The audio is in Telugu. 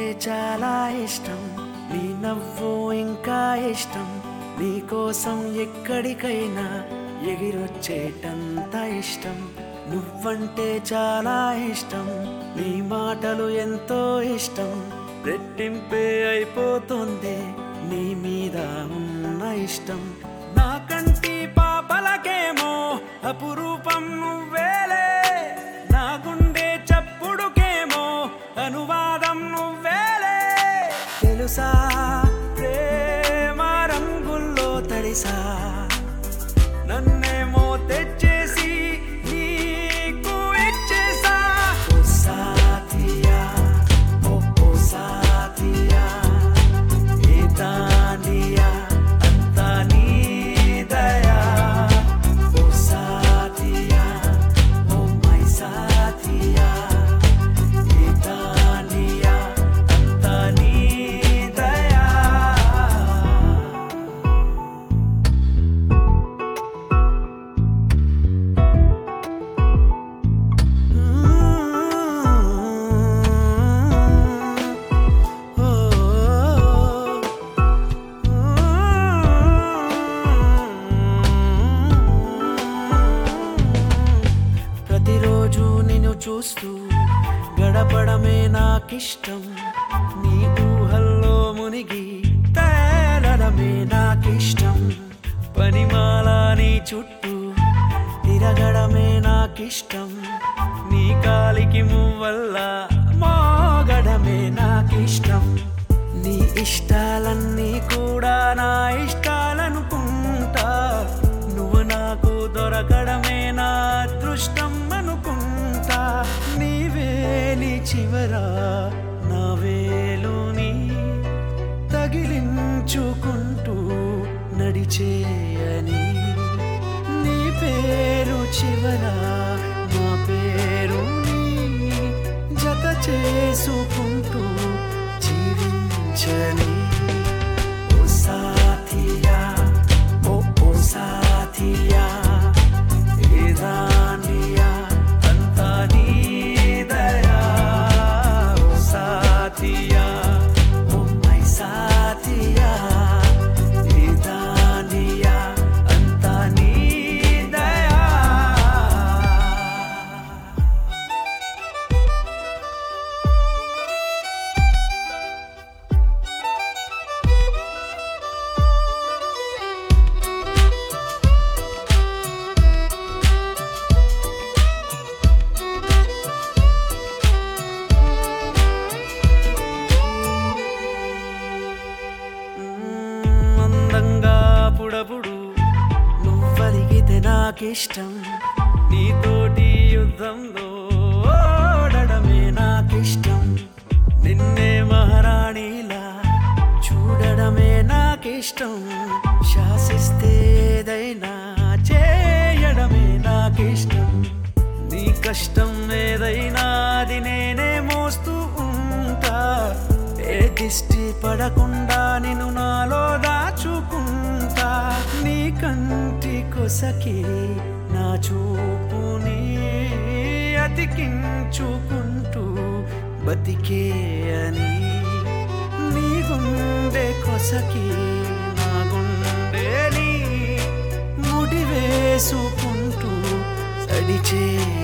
చాలా ఇష్టం నీ నవ్వు ఇంకా ఇష్టం నీకోసం ఎక్కడికైనా ఎగిరొచ్చేటంత ఇష్టం నువ్వంటే చాలా ఇష్టం నీ మాటలు ఎంతో ఇష్టం రెట్టింపే అయిపోతుంది నీ మీద ఉన్న ఇష్టం నాకంటి పాపలకేమో అపురూపం నువ్వేలే నా గుండె చప్పుడుకేమో అనువాదం నువ్వేలే తెలుసా ప్రేమ రంగుల్లో తడిసా నన్నేమో తెచ్చేసి నీకు ఇచ్చేసా ఓ సాథియా ఓ ఓ సాథియా ఏ దానియా అంతా నీ దయా ఓ సాథియా ఓ మై సాథియా ఏ దానియా అంతా నీ దయా ప్రతిరోజు నిన్ను చూస్తూ గడపడమే నాకిష్టం నీ ఊహల్లో మునిగి తేలడమే నాకిష్టం పనిమాల నీ చుట్టూ తిరగడమే నాకిష్టం నీ కాలికి మువ్వల్ల మోగడమే నాకిష్టం నీ ఇష్టాలన్నీ కూడా నా ఇష్టాలనుకుంటా నువ్వు నాకు దొరకడమే నా అదృష్టం అనుకుంటా నీ వేలి చివరా నా వేలుని తగిలించుకుంటూ నడిచేయని నీ పేరు చివర నా పేరుని జత చేసుకుంటూ జీవించని ఓ సాథియా ఓ ఓ సాథియా ఏ దానియా అంతా నీ దయా ఓ సాథియా ఓ మై సాథియా ఏ దానియా అంతా నీ దయా మ్మ్, అందంగా పుడపుడు నువ్వరిగితే నాకిష్టం నీతోటి యుద్ధంలో ఓడడమే నాకిష్టం నిన్నే మహారాణిలా చూడడమే నాకిష్టం శాసిస్తే ఏదైనా చేయడమే నాకిష్టం నీ కష్టం ఏదైనా అది నేనే మోస్తూ ఉంటా ఏ దిష్టి పడకుండా నిన్ను నాలో దాచుకుంటా నీ కంటి కొసకి నా చూపుని అతికించుకుంటూ బతికే అని నీ గుండె కొసకి నా గుండెని ముడి వేసుకుంటూ సడిచే